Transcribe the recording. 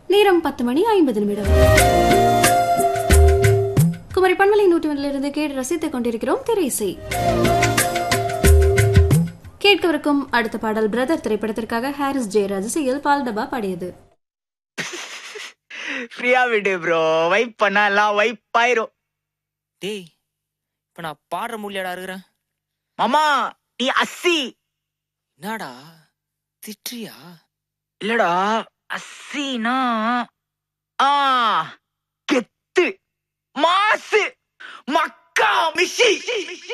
நேரம் பத்து மணி ஐம்பது நிமிடம் குமரி பண்பலை நூற்றுவனிலிருந்து கேட்டு ரசித்துக் கொண்டிருக்கிறோம் திரைசை கேட்கவிருக்கும் அடுத்த பாடல் பிரதர் திரைப்படத்திற்காக ஹாரிஸ் ஜெயராஜ் இசையில் பால் டபா பாடியது ஃப்ரீயா விடு ப்ரோ வைப் பண்ணா எல்லாம் வைப் ஆயிரும் டேய் இப்ப நான் பாடுற முடியாடா இருக்கிறேன் மாமா நீ அஸ்ஸி என்னடா திட்டுறியா இல்லடா அஸ்ஸினா ஆ கெத்து மாசு மக்கா மிஷி